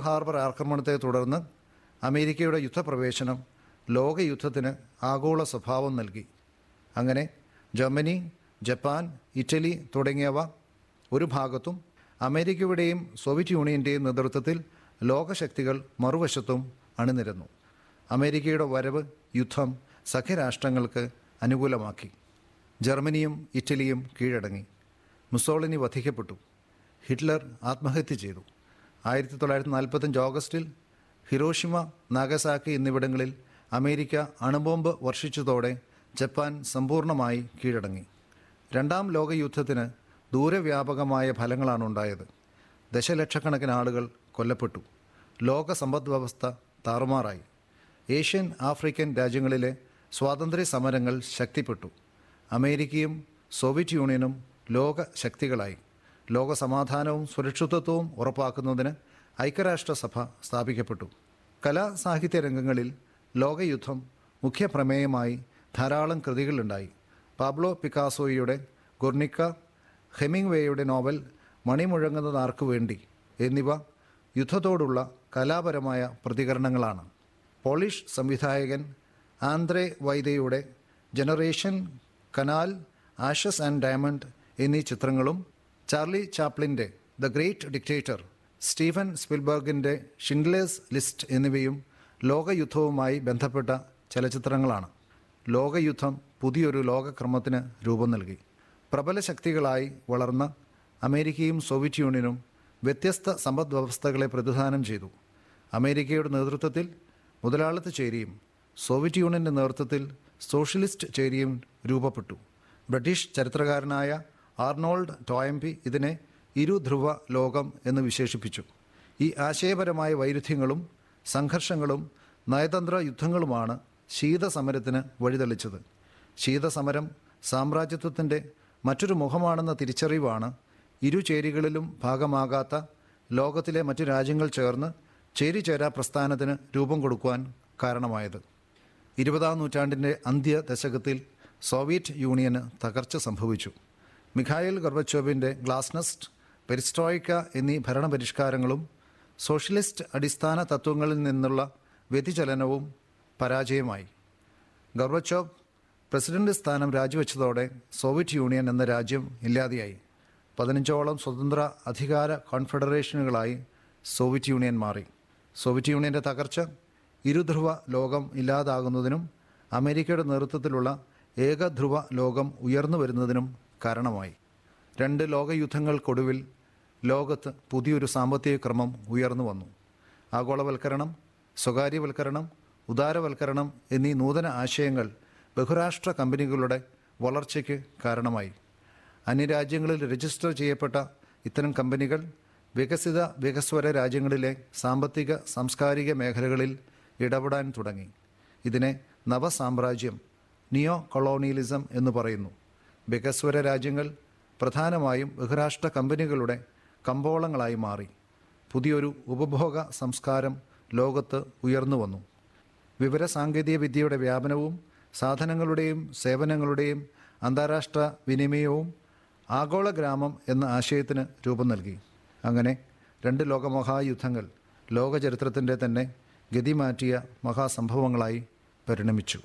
harbour ആക്രമണത്തെ തുടർന്ന് അമേരിക്കയുടെ യുദ്ധപ്രവേശനം ലോകയുദ്ധത്തിന് ആഗോള സ്വഭാവം നൽകി അങ്ങനെ ജർമ്മനി ജപ്പാൻ ഇറ്റലി തുടങ്ങിയവ ഒരു ഭാഗത്തും അമേരിക്കയുടെയും സോവിയറ്റ് യൂണിയൻ്റെയും നേതൃത്വത്തിൽ ലോകശക്തികൾ മറുവശത്തും അണിനിരന്നു അമേരിക്കയുടെ വരവ് യുദ്ധം സഖ്യരാഷ്ട്രങ്ങൾക്ക് അനുകൂലമാക്കി ജർമ്മനിയും ഇറ്റലിയും കീഴടങ്ങി മുസോളിനി വധിക്കപ്പെട്ടു ഹിറ്റ്ലർ ആത്മഹത്യ ചെയ്തു ആയിരത്തി തൊള്ളായിരത്തി നാൽപ്പത്തഞ്ച് ഓഗസ്റ്റിൽ ഹിരോഷിമ നാഗസാക്കി എന്നിവിടങ്ങളിൽ അമേരിക്ക അണുബോംബ് വർഷിച്ചതോടെ ജപ്പാൻ സമ്പൂർണ്ണമായി കീഴടങ്ങി രണ്ടാം ലോകയുദ്ധത്തിന് ദൂരവ്യാപകമായ ഫലങ്ങളാണ് ഉണ്ടായത് ദശലക്ഷക്കണക്കിന് ആളുകൾ കൊല്ലപ്പെട്ടു ലോക സമ്പദ് വ്യവസ്ഥ താറുമാറായി ഏഷ്യൻ ആഫ്രിക്കൻ രാജ്യങ്ങളിലെ സ്വാതന്ത്ര്യ സമരങ്ങൾ ശക്തിപ്പെട്ടു അമേരിക്കയും സോവിയറ്റ് യൂണിയനും ലോക ശക്തികളായി ലോക സമാധാനവും സുരക്ഷിതത്വവും ഉറപ്പാക്കുന്നതിന് ഐക്യരാഷ്ട്രസഭ സ്ഥാപിക്കപ്പെട്ടു കലാ സാഹിത്യ രംഗങ്ങളിൽ ലോകയുദ്ധം മുഖ്യ പ്രമേയമായി ധാരാളം കൃതികളുണ്ടായി പാബ്ലോ പിക്കാസോയുടെ ഗുർണിക്ക ഹെമിംഗ്വേയുടെ നോവൽ മണിമുഴങ്ങുന്നത് ആർക്കു വേണ്ടി എന്നിവ യുദ്ധത്തോടുള്ള കലാപരമായ പ്രതികരണങ്ങളാണ് പോളിഷ് സംവിധായകൻ ആന്ദ്രേ വൈദയുടെ generation canal ashes and diamond എന്നീ ചിത്രങ്ങളും ചാർലി ചാപ്ലിൻ്റെ ദ ഗ്രേറ്റ് ഡിക്റ്റേറ്റർ സ്റ്റീഫൻ സ്പിൽബർഗിൻ്റെ ഷിൻഡ്ലേഴ്സ് ലിസ്റ്റ് എന്നിവയും ലോകയുദ്ധവുമായി ബന്ധപ്പെട്ട ചലച്ചിത്രങ്ങളാണ് ലോകയുദ്ധം പുതിയൊരു ലോകക്രമത്തിന് രൂപം നൽകി പ്രബല ശക്തികളായി വളർന്ന അമേരിക്കയും സോവിയറ്റ് യൂണിയനും വ്യത്യസ്ത സമ്പദ് വ്യവസ്ഥകളെ പ്രതിദാനം ചെയ്തു അമേരിക്കയുടെ നേതൃത്വത്തിൽ മുതലാളിത്ത ചേരിയും സോവിയറ്റ് യൂണിയൻ്റെ നേതൃത്വത്തിൽ സോഷ്യലിസ്റ്റ് ചേരിയും രൂപപ്പെട്ടു ബ്രിട്ടീഷ് ചരിത്രകാരനായ ആർണോൾഡ് ടോയംപി ഇതിനെ ഇരുധ്രുവ ലോകം എന്ന് വിശേഷിപ്പിച്ചു ഈ ആശയപരമായ വൈരുദ്ധ്യങ്ങളും സംഘർഷങ്ങളും നയതന്ത്ര യുദ്ധങ്ങളുമാണ് ശീതസമരത്തിന് വഴിതെളിച്ചത് ശീതസമരം സാമ്രാജ്യത്വത്തിൻ്റെ മറ്റൊരു മുഖമാണെന്ന തിരിച്ചറിവാണ് ഇരു ചേരികളിലും ഭാഗമാകാത്ത ലോകത്തിലെ മറ്റു രാജ്യങ്ങൾ ചേർന്ന് ചേരിചേരാ പ്രസ്ഥാനത്തിന് രൂപം കൊടുക്കുവാൻ കാരണമായത് ഇരുപതാം നൂറ്റാണ്ടിൻ്റെ അന്ത്യ ദശകത്തിൽ സോവിയറ്റ് യൂണിയന് തകർച്ച സംഭവിച്ചു മിഖായിൽ ഗർബച്ചോവിൻ്റെ ഗ്ലാസ്നസ്റ്റ് പെരിസ്ട്രോയിക്ക എന്നീ ഭരണപരിഷ്കാരങ്ങളും സോഷ്യലിസ്റ്റ് അടിസ്ഥാന തത്വങ്ങളിൽ നിന്നുള്ള വ്യതിചലനവും പരാജയമായി ഗർബച്ചോവ് പ്രസിഡന്റ് സ്ഥാനം രാജിവെച്ചതോടെ സോവിയറ്റ് യൂണിയൻ എന്ന രാജ്യം ഇല്ലാതെയായി പതിനഞ്ചോളം സ്വതന്ത്ര അധികാര കോൺഫെഡറേഷനുകളായി സോവിയറ്റ് യൂണിയൻ മാറി സോവിയറ്റ് യൂണിയൻ്റെ തകർച്ച ഇരുധ്രുവ ലോകം ഇല്ലാതാകുന്നതിനും അമേരിക്കയുടെ നേതൃത്വത്തിലുള്ള ഏകധ്രുവ ലോകം ഉയർന്നു വരുന്നതിനും കാരണമായി രണ്ട് ലോകയുദ്ധങ്ങൾക്കൊടുവിൽ ലോകത്ത് പുതിയൊരു സാമ്പത്തിക ക്രമം ഉയർന്നു വന്നു ആഗോളവൽക്കരണം സ്വകാര്യവൽക്കരണം ഉദാരവൽക്കരണം എന്നീ നൂതന ആശയങ്ങൾ ബഹുരാഷ്ട്ര കമ്പനികളുടെ വളർച്ചയ്ക്ക് കാരണമായി അന്യരാജ്യങ്ങളിൽ രജിസ്റ്റർ ചെയ്യപ്പെട്ട ഇത്തരം കമ്പനികൾ വികസിത വികസ്വര രാജ്യങ്ങളിലെ സാമ്പത്തിക സാംസ്കാരിക മേഖലകളിൽ ഇടപെടാൻ തുടങ്ങി ഇതിനെ നവസാമ്രാജ്യം നിയോ കൊളോണിയലിസം എന്ന് പറയുന്നു വികസ്വര രാജ്യങ്ങൾ പ്രധാനമായും ബഹുരാഷ്ട്ര കമ്പനികളുടെ കമ്പോളങ്ങളായി മാറി പുതിയൊരു ഉപഭോഗ സംസ്കാരം ലോകത്ത് ഉയർന്നു വന്നു വിവരസാങ്കേതിക വിദ്യയുടെ വ്യാപനവും സാധനങ്ങളുടെയും സേവനങ്ങളുടെയും അന്താരാഷ്ട്ര വിനിമയവും ആഗോള ഗ്രാമം എന്ന ആശയത്തിന് രൂപം നൽകി അങ്ങനെ രണ്ട് ലോകമഹായുദ്ധങ്ങൾ ലോകചരിത്രത്തിൻ്റെ തന്നെ ഗതിമാറ്റിയ മഹാസംഭവങ്ങളായി പരിണമിച്ചു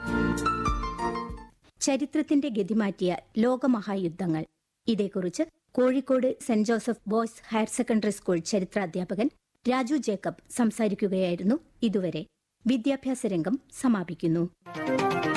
ചരിത്രത്തിന്റെ ഗതിമാറ്റിയ ലോകമഹായുദ്ധങ്ങൾ ഇതേക്കുറിച്ച് Kozhikode saint Joseph boys higher secondary school ചരിത്രാധ്യാപകൻ രാജു ജേക്കബ് സംസാരിക്കുകയായിരുന്നു ഇതുവരെ വിദ്യാഭ്യാസ രംഗം സമാപിക്കുന്നു